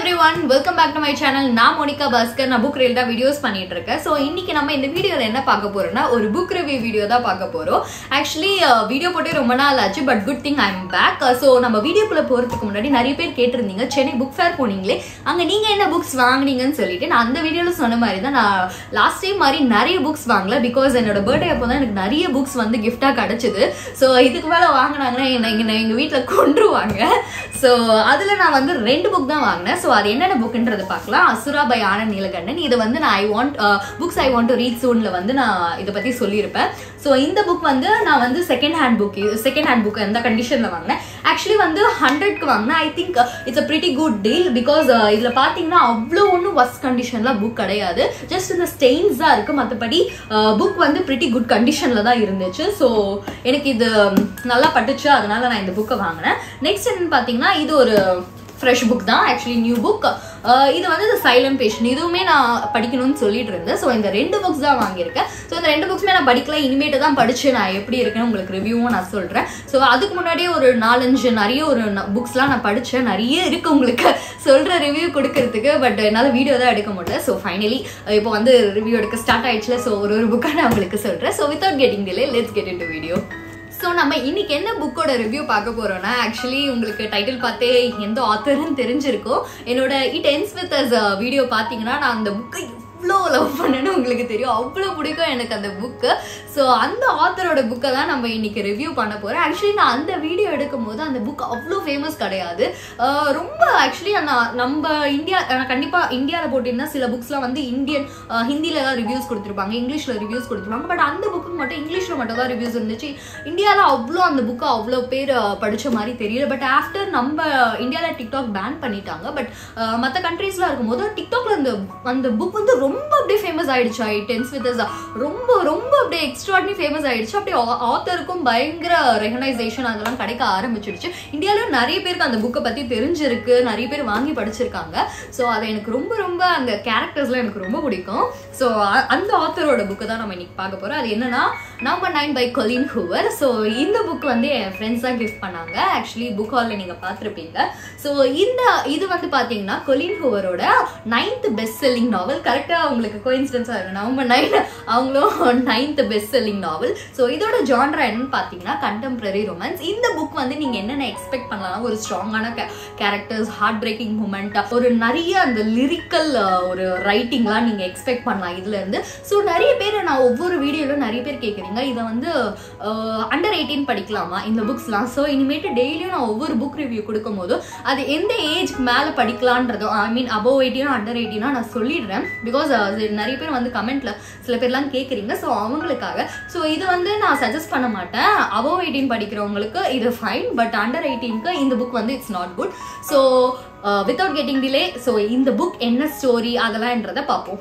every one welcome back to my channel நான் Monica Bhaskar நான் book ரிலேட்டா videos பண்ணிட்டு இருக்கேன் ஸோ இன்னைக்கு நம்ம இந்த வீடியோவில் என்ன பார்க்க போறோம்னா ஒரு புக் ரிவ்யூ வீடியோ தான் பார்க்க போறோம் ஆக்சுவலி வீடியோ போட்டு ரொம்ப நாள் ஆச்சு but good thing I am back so நம்ம வீடியோக்குள்ள போறதுக்கு முன்னாடி நிறைய பேர் கேட்டிருந்தீங்க சென்னை புக் ஃபேர் போனீங்களே அங்க நீங்க என்ன புக்ஸ் வாங்குனீங்கன்னு சொல்லிட்டு நான் அந்த வீடியோல சொன்ன மாதிரி தான் நான் லாஸ்ட் டைம் மாதிரி நிறைய புக்ஸ் வாங்கல பிகாஸ் என்னோட பர்த்டே அப்போ தான் எனக்கு நிறைய புக்ஸ் வந்து கிஃப்டா கிடைச்சது ஸோ இதுக்கு மேல வாங்கினாங்கன்னா என்ன எங்க எங்க வீட்டில் கொன்றுவாங்க ஸோ அதில் நான் வந்து ரெண்டு புக் தான் வாங்கினேன் ஸோ அது என்னென்ன புக்குன்றது பார்க்கலாம் அசுரா பை ஆனந்த் நீலகண்டன் இது வந்து நான் I want books I want to read Sunil வந்து நான் இதை பற்றி சொல்லியிருப்பேன் ஸோ இந்த புக் வந்து நான் வந்து second hand book second hand book எந்த கண்டிஷனில் வாங்கினேன் ஆக்சுவலி வந்து ஹண்ட்ரட்க்கு வாங்கினேன் I think it's a pretty good deal because இதில் பார்த்தீங்கன்னா அவ்வளோ ஒன்றும் ஒஸ்ட் கண்டிஷனில் புக் கிடையாது ஜஸ்ட் இந்த ஸ்டெயின்ஸ் தான் இருக்குது மற்றபடி புக் வந்து பிரிட்டி குட் கண்டிஷனில் தான் இருந்துச்சு ஸோ எனக்கு இது நல்லா பட்டுச்சு அதனால நான் இந்த புக்கை வாங்கினேன் நெக்ஸ்ட் என்னன்னு பார்த்தீங்கன்னா இது ஒரு ஃப்ரெஷ் புக் தான் ஆக்சுவலி நியூ புக் இது வந்து இந்த சைலண்ட் பேஷன் இதுவுமே நான் படிக்கணும்னு சொல்லிட்டு இருந்தேன் ஸோ இந்த ரெண்டு புக்ஸ் தான் வாங்கியிருக்கேன் ஸோ இந்த ரெண்டு புக்ஸுமே நான் படிக்கல இனிமேட்டு தான் படிச்சு நான் எப்படி இருக்கேன்னு உங்களுக்கு ரிவ்யூவும் நான் சொல்கிறேன் ஸோ அதுக்கு முன்னாடியே ஒரு நாலஞ்சு நிறைய ஒரு புக்ஸ்லாம் நான் படித்தேன் நிறைய இருக்கு உங்களுக்கு சொல்கிற ரிவ்யூ கொடுக்கறதுக்கு பட் என்னால் வீடியோ தான் எடுக்க முடியல ஸோ ஃபைனலி இப்போ வந்து ரிவ்யூ எடுக்க ஸ்டார்ட் ஆயிடுச்சுல ஸோ ஒரு ஒரு புக்காக நான் உங்களுக்கு சொல்கிறேன் so without getting delay let's get into video so நம்ம இன்னைக்கு என்ன புக்கோட ரிவ்யூ பார்க்க போறோம்னா ஆக்சுவலி உங்களுக்கு டைட்டில் பார்த்தே எந்த ஆத்தர்னு தெரிஞ்சிருக்கும் என்னோட it ends with us video பார்த்தீங்கன்னா நான் அந்த புக்கை அவ்வளோ லவ் பண்ணேன்னு உங்களுக்கு தெரியும் அவ்வளோ பிடிக்கும் எனக்கு அந்த புக்கு ஸோ அந்த ஆத்தரோட புக்கை தான் நம்ம இன்னைக்கு ரிவ்யூ பண்ண போகிறோம் ஆக்சுவலி நான் அந்த வீடியோ எடுக்கும் போது அந்த புக் அவ்வளோ ஃபேமஸ் கிடையாது ரொம்ப ஆக்சுவலி நான் நம்ம இந்தியா கண்டிப்பாக இந்தியாவில் போட்டிருந்தா சில புக்ஸ்லாம் வந்து இந்தியன் ஹிந்தியில் தான் ரிவ்யூஸ் கொடுத்துருப்பாங்க இங்கிலீஷில் ரிவ்யூஸ் கொடுத்துருப்பாங்க பட் அந்த புக்கு மட்டும் இங்கிலீஷில் மட்டும் தான் ரிவ்யூஸ் இருந்துச்சு இந்தியாவில் அவ்வளோ அந்த புக்கு அவ்வளோ பேர் படித்த மாதிரி தெரியல பட் ஆஃப்டர் நம்ம இந்தியாவில் டிக்டாக் பேன் பண்ணிட்டாங்க பட் மற்ற கண்ட்ரீஸ்லாம் இருக்கும்போது டிக்டாக்ல அந்த அந்த புக் வந்து ரொம்ப அப்படியே ஃபேமஸ் ஆயிடுச்சு ஐ டென்ஸ் வித் ரொம்ப ரொம்ப அப்படியே எக்ஸ்ட்ராடனரி ஃபேமஸ் ஆயிடுச்சு அப்படியே ஆத்தருக்கும் பயங்கர ரெகனைசேஷன் அதெல்லாம் கிடைக்க ஆரம்பிச்சிடுச்சு இந்தியாவிலும் நிறைய பேருக்கு அந்த புக்கை பற்றி தெரிஞ்சிருக்கு நிறைய பேர் வாங்கி படிச்சிருக்காங்க ஸோ அதை எனக்கு ரொம்ப ரொம்ப அந்த கேரக்டர்ஸ்லாம் எனக்கு ரொம்ப பிடிக்கும் ஸோ அந்த ஆத்தரோட புக்கு தான் நம்ம இன்னைக்கு பார்க்க போகிறோம் அது என்னன்னா number nine by Colleen Hoover so இந்த புக் வந்து என் ஃப்ரெண்ட்ஸ் தான் கிஃப்ட் பண்ணாங்க ஆக்சுவலி புக் ஹாலில் நீங்கள் பார்த்துருப்பீங்க ஸோ இந்த இது வந்து பார்த்தீங்கன்னா கொலின் ஹூவரோட நைன்த் பெஸ்ட் செல்லிங் நாவல் கரெக்டாக உங்களுக்கு கோயின்சிடன்ஸாக இருக்கு நவம்பர் நைன் அவங்களும் ninth best selling novel so இதோட ஜான்ரா என்னன்னு பார்த்தீங்கன்னா கண்டெம்பரரி ரொமான்ஸ் இந்த புக் வந்து நீங்கள் என்னென்ன எக்ஸ்பெக்ட் பண்ணலாம் ஒரு ஸ்ட்ராங்கான கேரக்டர்ஸ் ஹார்ட் பிரேக்கிங் மூமெண்ட் ஒரு நிறைய அந்த லிரிக்கல் ஒரு ரைட்டிங்லாம் நீங்கள் எக்ஸ்பெக்ட் பண்ணலாம் இதுலேருந்து ஸோ நிறைய பேர் நான் ஒவ்வொரு வீடியோவில் நிறைய பேர் கேட்குறீங்க இதை வந்து அண்டர் எயிட்டீன் படிக்கலாமா இந்த புக்ஸ்லாம் ஸோ இனிமேட்டு டெய்லியும் நான் ஒவ்வொரு புக் ரிவ்யூ கொடுக்கும் போதும் அது எந்த ஏஜ்க்கு மேலே படிக்கலான்றதோ ஐ மீன் அபவ் எயிட்டீனோ அண்டர் எயிட்டீனோ நான் சொல்லிடுறேன் பிகாஸ் நிறைய பேர் வந்து கமெண்ட்ல சில பேர்லாம் கேட்குறீங்க ஸோ அவங்களுக்காக ஸோ இது வந்து நான் சஜஸ்ட் பண்ண மாட்டேன் அபவ் எயிட்டீன் படிக்கிறவங்களுக்கு இது ஃபைன் பட் அண்டர் எயிட்டீனுக்கு இந்த புக் வந்து it's not good so without getting delay so இந்த புக் என்ன ஸ்டோரி அதெல்லாம்ன்றதை பார்ப்போம்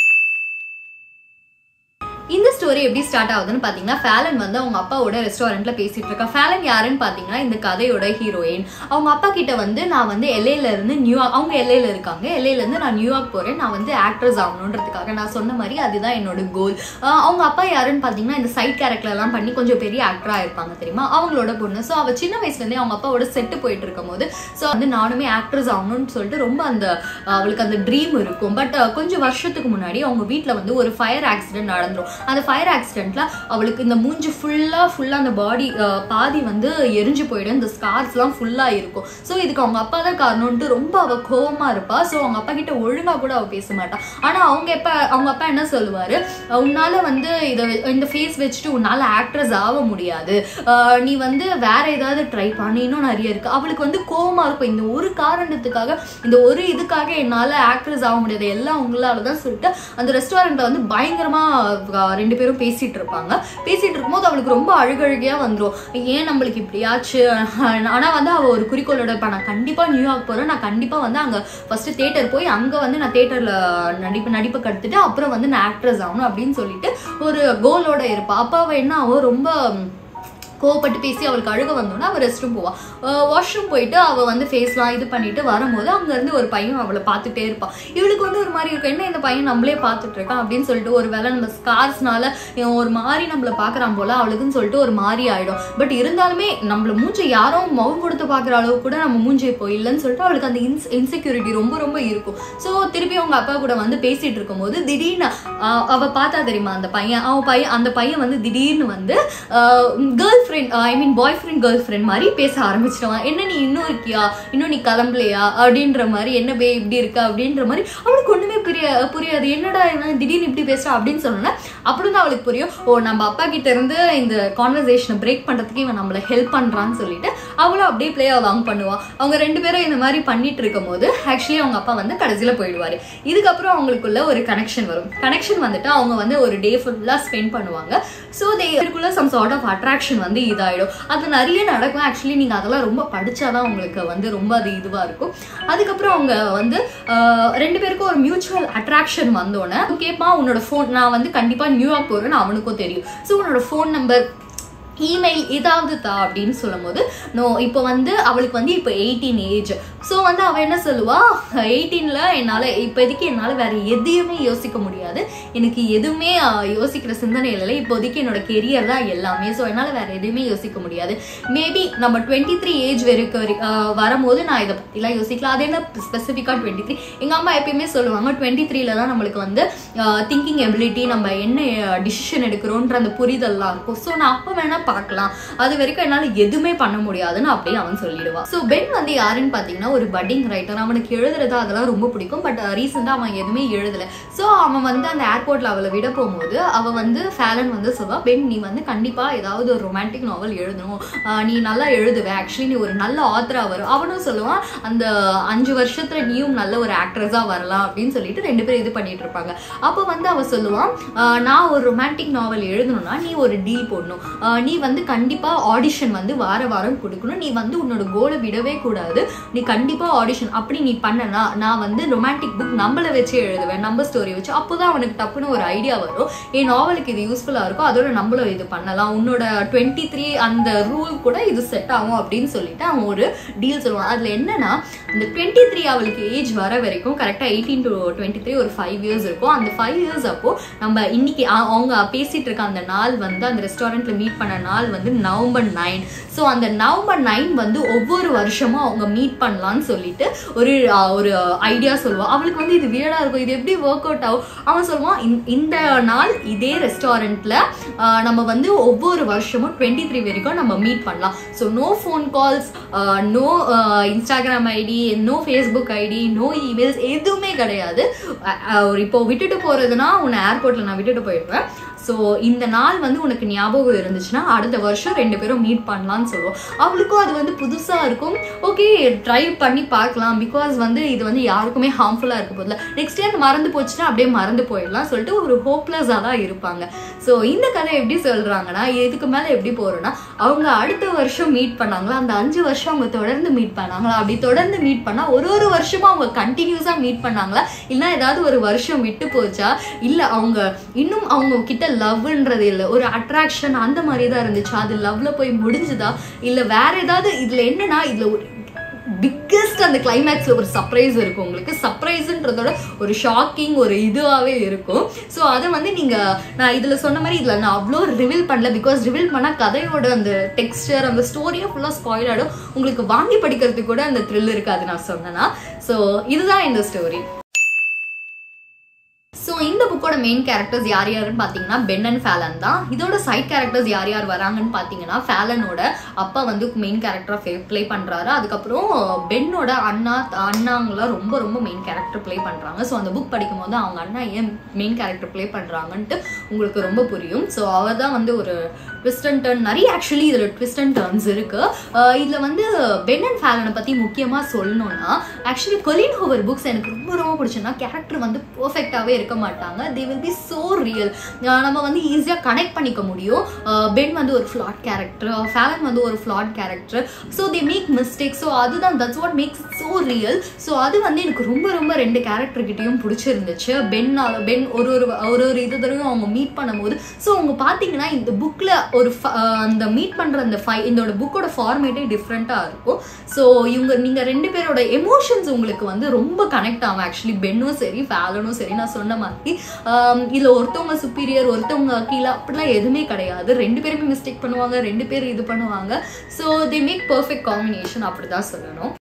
இந்த ஸ்டோரி எப்படி ஸ்டார்ட் ஆகுதுன்னு பார்த்தீங்கன்னா ஃபேலன் வந்து அவங்க அப்பாவோட ரெஸ்டாரண்ட்ல பேசிட்டு இருக்கா ஃபேலன் யாருன்னு பார்த்தீங்கன்னா இந்த கதையோட ஹீரோயின் அவங்க அப்பா கிட்ட வந்து நான் வந்து எல்லையில இருந்து நியூயார்க் அவங்க எல்லையில இருக்காங்க எல்லையில இருந்து நான் நியூயார்க் போறேன் நான் வந்து ஆக்ட்ரஸ் ஆகணுன்றதுக்காக நான் சொன்ன மாதிரி அதுதான் என்னோட கோல் அவங்க அப்பா யாருன்னு பார்த்தீங்கன்னா இந்த சைட் கேரக்டர் எல்லாம் பண்ணி கொஞ்சம் பெரிய ஆக்டரா இருப்பாங்க தெரியுமா அவங்களோட பொண்ணு ஸோ அவ சின்ன வயசுல இருந்தே அவங்க அப்பாவோட செட்டு போயிட்டு இருக்கும் போது ஸோ வந்து நானுமே ஆக்ட்ரஸ் ஆகணும்னு சொல்லிட்டு ரொம்ப அந்த அவளுக்கு அந்த ட்ரீம் இருக்கும் பட் கொஞ்சம் வருஷத்துக்கு முன்னாடி அவங்க வீட்டில் வந்து ஒரு ஃபயர் ஆக்சிடென்ட் நடந்துரும் அந்த ஃபயர் ஆக்சிடென்ட்ல அவளுக்கு இந்த மூஞ்சி ஃபுல்லா ஃபுல்லா அந்த பாடி பாதி வந்து எரிஞ்சு போயிடும் இந்த ஸ்கார்ஸ்லாம் ஃபுல்லா இருக்கும் ஸோ இதுக்கு அவங்க அப்பா தான் காரணம்ட்டு ரொம்ப அவ கோவமா இருப்பா ஸோ அவங்க அப்பா கிட்ட ஒழுங்கா கூட அவ பேச மாட்டா ஆனா அவங்க எப்ப அவங்க அப்பா என்ன சொல்லுவாரு உன்னால வந்து இதை இந்த ஃபேஸ் வச்சுட்டு உன்னால ஆக்ட்ரஸ் ஆக முடியாது நீ வந்து வேற ஏதாவது ட்ரை பண்ணி இன்னும் நிறைய இருக்கு அவளுக்கு வந்து கோவமா இருக்கும் இந்த ஒரு காரணத்துக்காக இந்த ஒரு இதுக்காக என்னால ஆக்ட்ரஸ் ஆக முடியாது எல்லாம் உங்களால தான் சொல்லிட்டு அந்த ரெஸ்டாரண்ட்ல வந்து பயங்கரமா ரெண்டு பேரும் பேசிட்டு இருப்பாங்க பேசிட்டு இருக்கும்போது அவளுக்கு ரொம்ப அழுகழுகையா வந்துடும் ஏன் நம்மளுக்கு இப்படியாச்சு ஆனா வந்து அவ ஒரு குறிக்கோளோட இப்ப நான் கண்டிப்பா நியூயார்க் போறேன் நான் கண்டிப்பா வந்து அங்க ஃபர்ஸ்ட் தேட்டர் போய் அங்க வந்து நான் தேட்டர்ல நடிப்பு நடிப்பு கடுத்துட்டு அப்புறம் வந்து நான் ஆக்ட்ரஸ் ஆகணும் அப்படின்னு சொல்லிட்டு ஒரு கோலோட இருப்பா அப்ப அவ என்ன ஆகும் ரொம்ப கோவப்பட்டு பேசி அவளுக்கு அழுக வந்தோன்னா அவள் ரெஸ்ட் ரூம் போவா வாஷ்ரூம் போயிட்டு அவள் வந்து ஃபேஸ்லாம் இது பண்ணிட்டு வரும்போது அங்கேருந்து ஒரு பையன் அவளை பார்த்துட்டே இருப்பான் இவளுக்கு வந்து ஒரு மாதிரி இருக்கும் என்ன இந்த பையன் நம்மளே பார்த்துட்டு இருக்கான் அப்படின்னு சொல்லிட்டு ஒரு வேளை நம்ம ஸ்கார்ஸ்னால இவன் ஒரு மாதிரி நம்மளை பார்க்குறான் போல அவளுக்குன்னு சொல்லிட்டு ஒரு மாதிரி ஆயிடும் பட் இருந்தாலுமே நம்மள மூஞ்சை யாரும் முகம் கொடுத்து பார்க்குற அளவுக்கு கூட நம்ம மூஞ்சி இப்போ இல்லைன்னு சொல்லிட்டு அவளுக்கு அந்த இன்ஸ் இன்செக்யூரிட்டி ரொம்ப ரொம்ப இருக்கும் ஸோ திருப்பி அவங்க அப்பா கூட வந்து பேசிட்டு இருக்கும்போது திடீர்னு ஆஹ் அவ பார்த்தா தெரியுமா அந்த பையன் அவன் பையன் அந்த பையன் வந்து திடீர்னு வந்து girlfriend I mean boyfriend girlfriend மாதிரி பேச ஆரம்பிச்சிடுவான் என்ன நீ இன்னும் இருக்கியா இன்னும் நீ கிளம்பலையா அப்படின்ற மாதிரி என்ன பே இப்படி இருக்க அப்படின்ற மாதிரி அவளுக்கு ஒண்ணுமே புரிய புரியாது என்னடா இவன் திடீர்னு இப்படி பேசுறா அப்படின்னு சொன்னோன்னே அப்புறம் தான் அவளுக்கு புரியும் ஓ நம்ம அப்பா கிட்ட இருந்து இந்த கான்வர்சேஷனை பிரேக் பண்றதுக்கு இவன் நம்மளை ஹெல்ப் பண்றான்னு சொல்லிட்டு அவளும் அப்படியே பிளே அலாங் பண்ணுவா அவங்க ரெண்டு பேரும் இந்த மாதிரி பண்ணிட்டு இருக்கும் போது ஆக்சுவலி அவங்க அப்பா வந்து கடைசியில போயிடுவாரு இதுக்கப்புறம் அவங்களுக்குள்ள ஒரு கனெக்ஷன் வரும் கனெக்ஷன் வந்துட்டு அவங்க வந்து ஒரு டே ஃபுல்லா ஸ்பெண்ட் பண்ணுவாங்க ஸோ இதுக்குள்ள சம் சார்ட் ஆஃப் அட்ராக்ஷன் வந்து இதாயிடும் அது நிறைய நடக்கும் ஆக்சுவலி நீங்க அதெல்லாம் ரொம்ப படிச்சாதான் உங்களுக்கு வந்து ரொம்ப அது இதுவா இருக்கும் அதுக்கப்புறம் அவங்க வந்து ஆஹ், ரெண்டு பேருக்கும் ஒரு மியூச்சுவல் அட்ராக்ஷன் வந்தோடனே கேட்பான் உன்னோட ஃபோன் நான் வந்து கண்டிப்பா நியூயார்க் போறேன்னு அவனுக்கும் தெரியும் ஸோ உன்னோட ஃபோன் நம்பர் இமெயில் ஏதாவது தா அப்படின்னு சொல்லும்போது நோ இப்போ வந்து அவளுக்கு வந்து இப்போ எயிட்டீன் ஏஜ் ஸோ வந்து அவள் என்ன சொல்லுவா எயிட்டீனில் என்னால் இப்போதைக்கு என்னால் வேற எதையுமே யோசிக்க முடியாது எனக்கு எதுவுமே ஆஹ், யோசிக்கிற சிந்தனை இல்லை இப்போதைக்கு என்னோட கெரியர் தான் எல்லாமே ஸோ என்னால் வேற எதுவுமே யோசிக்க முடியாது மேபி நம்ம டுவெண்ட்டி த்ரீ ஏஜ் வரைக்கும் வரை- ஆஹ், வரும்போது நான் இதை பற்றிலாம் யோசிக்கலாம் அது என்ன ஸ்பெசிஃபிக்காக டுவெண்ட்டி த்ரீ எங்கள் அம்மா எப்பயுமே சொல்லுவாங்க டுவெண்ட்டி த்ரீல தான் நம்மளுக்கு வந்து திங்கிங் எபிலிட்டி நம்ம என்ன டிசிஷன் எடுக்கிறோன்ற அந்த புரிதல்லாம் இருக்கும் ஸோ நான் அப்போ வேணா பார்க்கலாம் அது வரைக்கும் என்னால் எதுவுமே பண்ண முடியாதுன்னு அப்படியே அவன் சொல்லிடுவான் ஸோ பென் வந்து யாருன்னு பார்த்தீங்கன்னா ஒரு பட்டிங் ரைட்டர் அவனுக்கு எழுதுறது அதெல்லாம் ரொம்ப பிடிக்கும் பட் ரீசெண்டாக அவன் எதுவுமே எழுதலை ஸோ அவன் வந்து அந்த ஏர்போர்ட்டில் அவளை விட போகும்போது அவள் வந்து ஃபேலன் வந்து சொல்வா பென் நீ வந்து கண்டிப்பாக ஏதாவது ஒரு ரொமான்டிக் நாவல் எழுதணும் ஆஹ் நீ நல்லா எழுதுவ ஆக்சுவலி நீ ஒரு நல்ல ஆத்தரா வரும் அவனும் சொல்லுவான் அந்த அஞ்சு வருஷத்துல நீயும் நல்ல ஒரு ஆக்ட்ரஸா வரலாம் அப்படின்னு சொல்லிட்டு ரெண்டு பேரும் இது பண்ணிட்டு இருப்பாங்க அப்போ வந்து அவ சொல்லுவான் ஆஹ் நான் ஒரு ரொமான்டிக் நாவல் எழுதணும்னா நீ ஒரு டீல் போடணும் ஆஹ் நீ வந்து கண்டிப்பா ஆடிஷன் வந்து வார வாரம் கொடுக்கணும் நீ வந்து உன்னோட கோலை விடவே கூடாது நீ கண்டிப்பா ஆடிஷன் அப்படி நீ பண்ணனா நான் வந்து ரொமான்டிக் புக் நம்மள வச்சு எழுதுவேன் நம்ம ஸ்டோரி வச்சு அப்போதான் அவனுக்கு டப்புன்னு ஒரு ஐடியா வரும் என் நாவலுக்கு இது யூஸ்ஃபுல்லா இருக்கும் அதோட நம்மளும் இது பண்ணலாம் உன்னோட டுவெண்ட்டி த்ரீ அந்த ரூல் கூட இது செட் ஆகும் அப்படின்னு சொல்லிட்டு அவன் ஒரு டீல் சொல்லுவான் அதுல என்னன்னா இந்த டுவெண்ட்டி த்ரீ அவளுக்கு ஏஜ் வர வரைக்கும் கரெக்டா எயிட்டீன் டு டுவெண்ட்டி த்ரீ ஒரு ஃபைவ் இயர்ஸ் இருக்கும் அந்த ஃபைவ் இயர்ஸ் அப்போ நம்ம இன்னைக்கு அ- அவங்க பேசிட்டு இருக்க அந்த நாள் வந்து அந்த ரெஸ்டாரண்ட்ல மீட் பண்ண நாள் வந்து நவம்பர் நைன் ஸோ அந்த நவம்பர் நைன் வந்து ஒவ்வொரு வருஷமும் அவங்க மீட் பண்ணலாம்னு சொல்லிட்டு ஒரு அஹ், ஒரு ஐடியா சொல்லுவான் அவளுக்கு வந்து இது வியடா இருக்கும் இது எப்படி ஒர்க் அவுட் ஆகும் அவன் சொல்லுவான் "இந்த- இந்த நாள் இதே ரெஸ்டாரண்ட்ல நம்ம வந்து ஒவ்வொரு வருஷமும் டுவெண்ட்டி த்ரீ வரைக்கும் நம்ம மீட் பண்ணலாம் so no phone calls no Instagram ID no Facebook ID no emails எதுவுமே கிடையாது அஹ், அஹ், ஒரு இப்போ விட்டுட்டு போறதுன்னா உன்னை ஏர்போர்ட்ல நான் விட்டுட்டு போயிடுவேன் ஸோ இந்த நாள் வந்து உனக்கு ஞாபகம் இருந்துச்சுன்னா அடுத்த வருஷம் ரெண்டு பேரும் மீட் பண்ணலாம்னு சொல்லுவோம் அவளுக்கும் அது வந்து புதுசாக இருக்கும் ஓகே ட்ரை பண்ணி பார்க்கலாம் பிகாஸ் வந்து இது வந்து யாருக்குமே ஹார்ம்ஃபுல்லாக இருக்க போதில்ல நெக்ஸ்ட் இயர் மறந்து போச்சுன்னா அப்படியே மறந்து போயிடலாம் சொல்லிட்டு ஒரு ஹோப்லெஸ்ஸாக தான் இருப்பாங்க ஸோ இந்த கதை எப்படி சொல்கிறாங்கன்னா இதுக்கு மேலே எப்படி போகிறோன்னா அவங்க அடுத்த வருஷம் மீட் பண்ணாங்களா அந்த அஞ்சு வருஷம் அவங்க தொடர்ந்து மீட் பண்ணாங்களா அப்படி தொடர்ந்து மீட் பண்ணால் ஒரு ஒரு வருஷமும் அவங்க கண்டினியூஸாக மீட் பண்ணாங்களா இல்லைன்னா ஏதாவது ஒரு வருஷம் விட்டு போச்சா இல்லை அவங்க இன்னும் அவங்க கிட்ட லவ்ன்றது இல்லை ஒரு அட்ராக்ஷன் அந்த மாதிரி தான் இருந்துச்சு அது லவ்ல போய் முடிஞ்சுதா இல்லை வேற ஏதாவது இதில் என்னன்னா இதில் ஒரு பிக்கஸ்ட் அந்த கிளைமேக்ஸ்ல ஒரு சர்ப்ரைஸ் இருக்கும் உங்களுக்கு சர்ப்ரைஸ்ன்றதோட ஒரு ஷாக்கிங் ஒரு இதுவாகவே இருக்கும் ஸோ அதை வந்து நீங்க நான் இதுல சொன்ன மாதிரி இதுல நான் அவ்வளோ ரிவீல் பண்ணல பிகாஸ் ரிவீல் பண்ணா கதையோட அந்த டெக்ஸ்டர் அந்த ஸ்டோரியும் ஃபுல்லாக ஸ்பாயில் ஆகிடும் உங்களுக்கு வாங்கி படிக்கிறதுக்கு கூட அந்த த்ரில் இருக்காது நான் சொன்னேன்னா ஸோ இதுதான் இந்த ஸ்டோரி ஸோ இந்த புக்கோட மெயின் கேரக்டர்ஸ் யார் யாருன்னு பார்த்தீங்கன்னா பென் அண்ட் ஃபேலன் தான் இதோட சைட் கேரக்டர்ஸ் யார் யார் வராங்கன்னு பார்த்தீங்கன்னா ஃபேலனோட அப்பா வந்து மெயின் கேரக்டராக ப்ளே பண்ணுறாரு அதுக்கப்புறம் பென்னோட அண்ணா அண்ணாங்களாம் ரொம்ப ரொம்ப மெயின் கேரக்டர் ப்ளே பண்ணுறாங்க ஸோ அந்த புக் படிக்கும் போது அவங்க அண்ணா ஏன் மெயின் கேரக்டர் ப்ளே பண்ணுறாங்கன்ட்டு உங்களுக்கு ரொம்ப புரியும் ஸோ அவர் தான் வந்து ஒரு ட்விஸ்ட் அண்ட் டர்ன் நிறைய ஆக்சுவலி இதில் ட்விஸ்ட் அண்ட் டர்ன்ஸ் இருக்கு அஹ் இதுல வந்து பென் அண்ட் ஃபேலனை பற்றி முக்கியமாக சொல்லணும்னா ஆக்சுவலி கொலின் ஹோவர் புக்ஸ் எனக்கு ரொம்ப ரொம்ப பிடிச்சுன்னா கேரக்டர் வந்து பர்ஃபெக்டாகவே இருக்க மாட்டாங்க they they will be so real நம்ம வந்து ஈஸியாக கனெக்ட் பண்ணிக்க முடியும் பென் வந்து ஒரு ஃப்ளாட் கேரக்டர் ஃபேலன் வந்து ஒரு flat character so they make mistake so அதுதான் that's what makes so real so அது வந்து எனக்கு ரொம்ப ரொம்ப ரெண்டு கேரக்டர் கிட்டேயும் பிடிச்சிருந்துச்சு பென் பென் ஒரு ஒரு ஒரு ஒரு இது தடவையும் அவங்க மீட் பண்ணும்போது ஸோ அவங்க பார்த்தீங்கன்னா இந்த புக்கில் ஒரு ஃப- அஹ் அந்த மீட் பண்ணுற அந்த ஃபை இதோட புக்கோட ஃபார்மேட்டே டிஃப்ரெண்ட்டாக இருக்கும் ஸோ இவங்க நீங்கள் ரெண்டு பேரோட எமோஷன்ஸ் உங்களுக்கு வந்து ரொம்ப கனெக்ட் ஆகும் ஆக்சுவலி பென்னும் சரி ஃபேலனும் சரி நான் சொன்ன மாதிரி இதில் ஒருத்தவங்க சுப்பீரியர் ஒருத்தவங்க கீழே அப்படிலாம் எதுவுமே கிடையாது ரெண்டு பேருமே மிஸ்டேக் பண்ணுவாங்க ரெண்டு பேர் இது பண்ணுவாங்க so they make perfect combination அப்படி தான் சொல்லணும்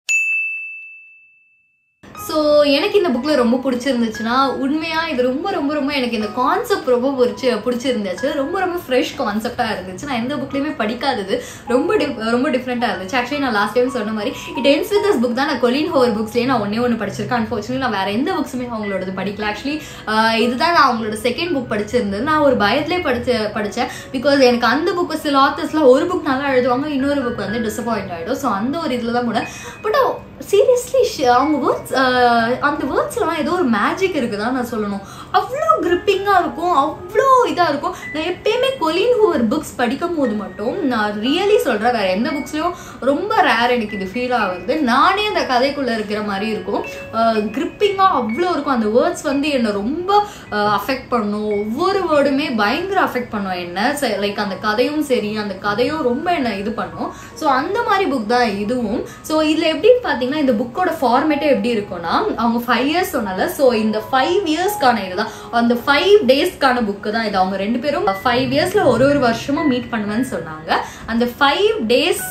ஸோ எனக்கு இந்த புக்கில் ரொம்ப பிடிச்சிருந்துச்சுன்னா உண்மையாக இது ரொம்ப ரொம்ப ரொம்ப எனக்கு இந்த கான்செப்ட் ரொம்ப பிடிச்சி பிடிச்சிருந்துச்சு ரொம்ப ரொம்ப ஃப்ரெஷ் கான்செப்டாக இருந்துச்சு நான் எந்த புக்லேயுமே படிக்காதது ரொம்ப டிஃப் ரொம்ப டிஃப்ரெண்ட்டாக இருந்துச்சு ஆக்சுவலி நான் லாஸ்ட் டைம் சொன்ன மாதிரி it ends with this book தான் நான் கொலின் ஹோவர் புக்ஸ்லேயே நான் ஒன்றே ஒன்று படிச்சிருக்கேன் அன்ஃபார்ச்சுனேட்லி நான் வேறு எந்த புக்ஸுமே அவங்களோடது படிக்கல ஆக்சுவலி இதுதான் நான் அவங்களோட செகண்ட் புக் படிச்சிருந்தது நான் ஒரு பயத்திலே படிச்சு படித்தேன் பிகாஸ் எனக்கு அந்த புக்கு சில ஆத்தர்ஸ்லாம் ஒரு புக் நல்லா எழுதுவாங்க இன்னொரு புக் வந்து டிசப்பாயிண்ட் ஆகிடும் ஸோ அந்த ஒரு இதில் தான் கூட பட் சீரியஸ்லி அவங்க வேர்ட்ஸ் அந்த வேர்ட்ஸ்லாம் ஏதோ ஒரு மேஜிக் இருக்குதான் நான் சொல்லணும் அவ்வளோ கிரிப்பிங்காக இருக்கும் அவ்வளோ இதாக இருக்கும் நான் எப்பயுமே கொலின் ஹூவர் புக்ஸ் படிக்கும் போது மட்டும் நான் ரியலி சொல்கிறேன் வேறு எந்த புக்ஸ்லையும் ரொம்ப ரேர் எனக்கு இது ஃபீல் ஆகுது நானே அந்த கதைக்குள்ளே இருக்கிற மாதிரி இருக்கும் கிரிப்பிங்காக அவ்வளோ இருக்கும் அந்த வேர்ட்ஸ் வந்து என்னை ரொம்ப அஃபெக்ட் பண்ணும் ஒவ்வொரு வேர்டுமே பயங்கர அஃபெக்ட் பண்ணும் என்ன லைக் அந்த கதையும் சரி அந்த கதையும் ரொம்ப என்னை இது பண்ணும் ஸோ அந்த மாதிரி புக் தான் இதுவும் ஸோ இதில் எப்படின்னு பார்த்தீங்கன்னா இந்த புக்கோட ஃபார்மேட்டே எப்படி இருக்கும்னா அவங்க ஃபைவ் இயர்ஸ் சொன்னால ஸோ இந்த ஃபைவ் இயர்ஸ்க்கான இதுதான் அந்த ஃபைவ் டேஸ்க்கான புக்கு தான் இது அவங்க ரெண்டு பேரும் ஃபைவ் இயர்ஸ்ல ஒரு ஒரு வருஷமும் மீட் பண்ணுவேன்னு சொன்னாங்க அந்த ஃபைவ் டேஸ்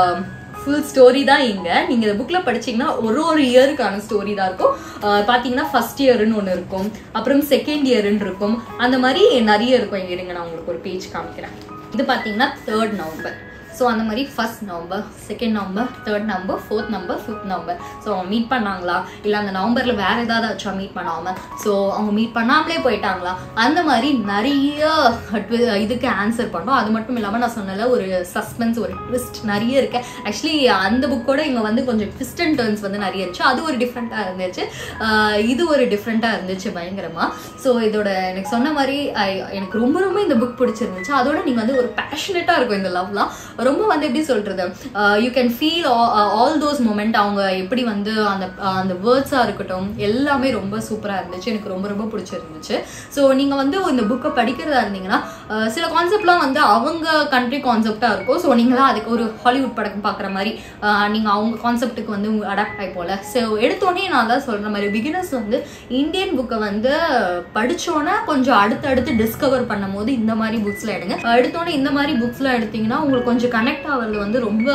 ஃபுல் ஸ்டோரி தான் இங்க நீங்க இந்த புக்ல படிச்சீங்கன்னா ஒரு ஒரு இயருக்கான ஸ்டோரி தான் இருக்கும் அஹ் பாத்தீங்கன்னா ஃபர்ஸ்ட் இயர்னு ஒன்று இருக்கும் அப்புறம் செகண்ட் இயர்னு இருக்கும் அந்த மாதிரி நிறைய இருக்கும் இங்க இருங்க நான் உங்களுக்கு ஒரு பேஜ் காமிக்கிறேன் இது பாத்தீங்கன்னா தேர்ட் நவம்பர் ஸோ அந்த மாதிரி first November second November third November fourth November fifth November so அவங்க மீட் பண்ணாங்களா இல்லை அந்த நவம்பரில் வேற ஏதாவது ஆச்சா மீட் பண்ணாமல் ஸோ அவங்க மீட் பண்ணாமலே போயிட்டாங்களா அந்த மாதிரி நிறைய twi- இதுக்கு ஆன்சர் பண்ணோம் அது மட்டும் இல்லாமல் நான் சொன்னல ஒரு சஸ்பென்ஸ் ஒரு ட்விஸ்ட் நிறைய இருக்கு ஆக்சுவலி அந்த புக்கோட இங்கே வந்து கொஞ்சம் ட்விஸ்ட் அண்ட் டர்ன்ஸ் வந்து நிறைய இருந்துச்சு அது ஒரு டிஃப்ரெண்ட்டாக இருந்துச்சு ஆஹ் இது ஒரு டிஃப்ரெண்ட்டாக இருந்துச்சு பயங்கரமாக ஸோ இதோட எனக்கு சொன்ன மாதிரி I- எனக்கு ரொம்ப ரொம்ப இந்த புக் பிடிச்சிருந்துச்சு அதோட நீங்கள் வந்து ஒரு பேஷனேட்டாக இருக்கும் இந்த லவ்லாம் ரொம்ப வந்து எப்படி சொல்றது you can feel all those moment அவங்க எப்படி வந்து அந்த uh, அந்த வேர்ட்ஸாக இருக்கட்டும் எல்லாமே ரொம்ப சூப்பராக இருந்துச்சு எனக்கு ரொம்ப ரொம்ப பிடிச்சிருந்துச்சு ஸோ நீங்கள் வந்து இந்த புக்கை படிக்கிறதா இருந்தீங்கன்னா uh, சில கான்செப்ட்லாம் வந்து அவங்க கண்ட்ரி கான்செப்டாக இருக்கும் ஸோ நீங்களாம் அதுக்கு ஒரு ஹாலிவுட் படம் பார்க்குற மாதிரி நீங்கள் அவங்க கான்செப்ட்டுக்கு வந்து அடாப்ட் ஆகி போல ஸோ எடுத்தோடனே நான் தான் சொல்கிற மாதிரி பிகினர்ஸ் வந்து இந்தியன் புக்கை வந்து படிச்சோன்னே கொஞ்சம் அடுத்தடுத்து டிஸ்கவர் பண்ணும்போது இந்த மாதிரி புக்ஸ்ல எடுங்க எடுத்தோன்னே இந்த மாதிரி புக்ஸ்ல எடுத்தீங்கன்னா உங்களுக்கு கொஞ்சம் கனெக்ட் ஆகிறது வந்து ரொம்ப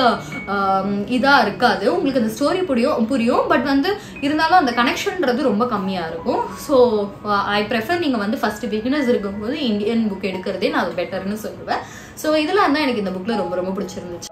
இதாக இருக்காது உங்களுக்கு அந்த ஸ்டோரி புரியும் புரியும் பட் வந்து இருந்தாலும் அந்த கனெக்ஷன்ன்றது ரொம்ப கம்மியாக இருக்கும் ஸோ ஐ ப்ரெஃபர் நீங்கள் வந்து ஃபர்ஸ்ட் பிகினர்ஸ் இருக்கும்போது இந்தியன் புக் எடுக்கிறதே நான் அது பெட்டர்னு சொல்லுவேன் ஸோ இதெல்லாம் தான் எனக்கு இந்த புக்கில் ரொம்ப ரொம்ப பிடிச்சிருந்துச்சு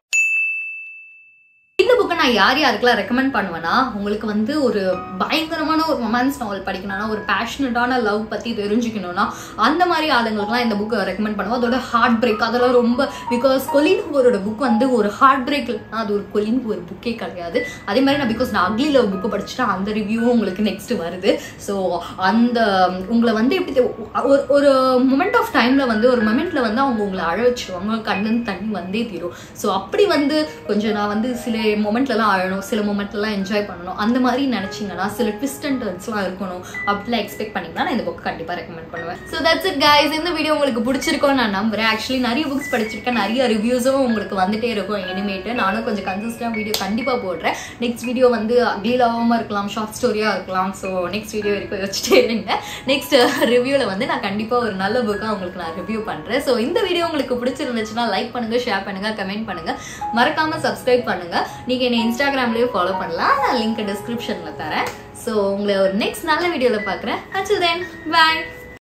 இந்த புக்கை நான் யார் யாருக்கெல்லாம் ரெக்கமெண்ட் பண்ணுவேன்னா உங்களுக்கு வந்து ஒரு பயங்கரமான ஒரு ரொமான்ஸ் நாவல் படிக்கணும்னா ஒரு பேஷனட்டான லவ் பற்றி தெரிஞ்சுக்கணும்னா அந்த மாதிரி ஆளுங்களுக்குலாம் இந்த புக்கை ரெக்கமெண்ட் பண்ணுவோம் அதோட ஹார்ட் பிரேக் அதெல்லாம் ரொம்ப பிகாஸ் கொலின் ஹூவரோட புக் வந்து ஒரு ஹார்ட் பிரேக் அது ஒரு கொலின் ஹூவர் புக்கே கிடையாது அதே மாதிரி நான் பிகாஸ் நான் அக்லி லவ் புக்கு படிச்சுட்டா அந்த ரிவ்யூவும் உங்களுக்கு நெக்ஸ்ட் வருது ஸோ அந்த உங்களை வந்து எப்படி தெ- ஒரு ஒரு மொமெண்ட் ஆஃப் டைமில் வந்து ஒரு மொமெண்ட்ல வந்து அவங்க உங்களை அழ வச்சிருவாங்க கண்ணு தண்ணி வந்தே தீரும் ஸோ அப்படி வந்து கொஞ்சம் நான் வந்து சில மொமெண்ட்லலாம் அழணும் சில மொமெண்ட்லாம் என்ஜாய் பண்ணணும் அந்த மாதிரி நினச்சிங்கன்னா சில ட்விஸ்ட் அண்ட் டர்ன்ஸ்லாம் இருக்கணும் அப்படிலாம் எக்ஸ்பெக்ட் பண்ணிங்கன்னா நான் இந்த புக் கண்டிப்பாக ரெக்கமெண்ட் பண்ணுவேன் ஸோ தட்ஸ் இட் கைஸ் இந்த வீடியோ உங்களுக்கு பிடிச்சிருக்கோன்னு நான் நம்புறேன் ஆக்சுவலி நிறைய புக்ஸ் படிச்சிருக்கேன் நிறைய ரிவ்யூஸும் உங்களுக்கு வந்துட்டே இருக்கும் இனிமேட்டு நானும் கொஞ்சம் கன்சிஸ்டாக வீடியோ கண்டிப்பாக போடுறேன் நெக்ஸ்ட் வீடியோ வந்து அகீலாவும் இருக்கலாம் ஷார்ட் ஸ்டோரியாக இருக்கலாம் ஸோ நெக்ஸ்ட் வீடியோ வரைக்கும் வச்சுட்டே இருங்க நெக்ஸ்ட் ரிவ்யூவில் வந்து நான் கண்டிப்பாக ஒரு நல்ல புக்காக உங்களுக்கு நான் ரிவ்யூ பண்ணுறேன் ஸோ இந்த வீடியோ உங்களுக்கு பிடிச்சிருந்துச்சுன்னா லைக் பண்ணுங்க ஷேர் பண்ணுங்க கமெண்ட் பண்ணுங்க மறக்காம சப்ஸ்கிரைப் பண்ணுங்க நீங்க என்ன இன்ஸ்டாகிராம்லயே ஃபாலோ பண்ணலாம் நான் லிங்க் டிஸ்கிரிப்ஷன்ல தரேன் ஸோ உங்களை ஒரு நெக்ஸ்ட் நல்ல வீடியோவில் பார்க்குறேன் அச்சு தென் பாய்